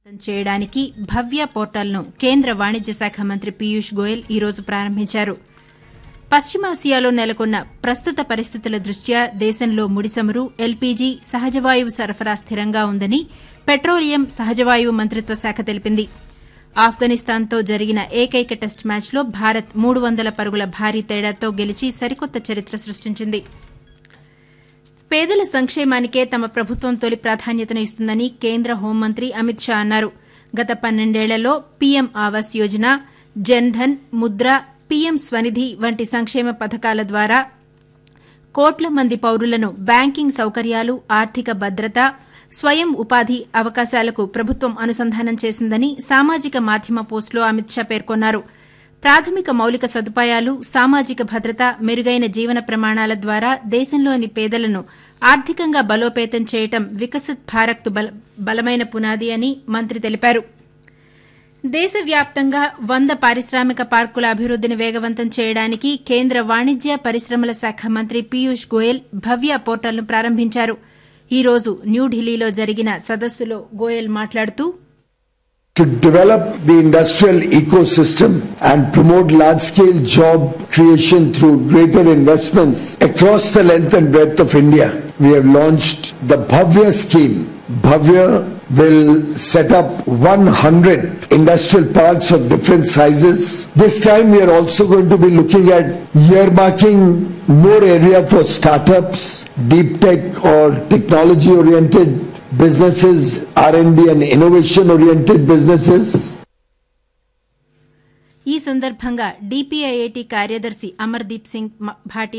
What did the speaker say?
చేయడానికి భవ్య పోర్టల్ను కేంద్ర వాణిజ్య శాఖ మంత్రి పీయూష్ గోయల్ ఈ రోజు ప్రారంభించారు పశ్చిమాసియాలో నెలకొన్న ప్రస్తుత పరిస్థితుల దృష్ట్యా దేశంలో ముడిచమురు ఎల్పీజీ సహజవాయువు సరఫరా స్థిరంగా ఉందని పెట్రోలియం సహజవాయువు మంత్రిత్వ శాఖ తెలిపింది ఆఫ్ఘనిస్తాన్తో జరిగిన ఏకైక టెస్టు మ్యాచ్లో భారత్ మూడు వందల పరుగుల భారీ తేడాతో గెలిచి సరికొత్త చరిత్ర సృష్టించింది పేదల సంక్షేమానికే తమ ప్రభుత్వం తొలి ప్రాధాన్యతను ఇస్తుందని కేంద్ర హోంమంత్రి అమిత్ షా అన్నారు గత పన్నెండేళ్లలో పీఎం ఆవాస్ యోజన జన్ ధన్ ముద్ర పీఎం స్వనిధి వంటి సంక్షేమ పథకాల ద్వారా కోట్ల మంది పౌరులను బ్యాంకింగ్ సౌకర్యాలు ఆర్థిక భద్రత స్వయం ఉపాధి అవకాశాలకు ప్రభుత్వం అనుసంధానం చేసిందని సామాజిక మాధ్యమ పోస్టులో అమిత్ షా పేర్కొన్నారు ప్రాథమిక మౌలిక సదుపాయాలు సామాజిక భద్రత మెరుగైన జీవన ప్రమాణాల ద్వారా దేశంలోని పేదలను ఆర్థికంగా బలోపేతం చేయటం వికసిత్ భారత్ బలమైన పునాది అని మంత్రి తెలిపారు దేశవ్యాప్తంగా వంద పారిశ్రామిక పార్కుల అభివృద్దిని వేగవంతం చేయడానికి కేంద్ర వాణిజ్య పరిశ్రమల శాఖ మంత్రి పీయూష్ గోయల్ భవ్య పోర్టల్ను ప్రారంభించారు ఈ రోజు న్యూఢిల్లీలో జరిగిన సదస్సులో గోయల్ మాట్లాడుతూ to develop the industrial ecosystem and promote large-scale job creation through greater investments across the length and breadth of India. We have launched the Bhavya scheme. Bhavya will set up 100 industrial parks of different sizes. This time we are also going to be looking at earmarking more area for startups, deep tech or technology oriented businesses, R&D and innovation oriented businesses. ఈ సందర్భంగా DPIIT కార్యదర్శి అమర్దీప్ సింగ్ భాటియా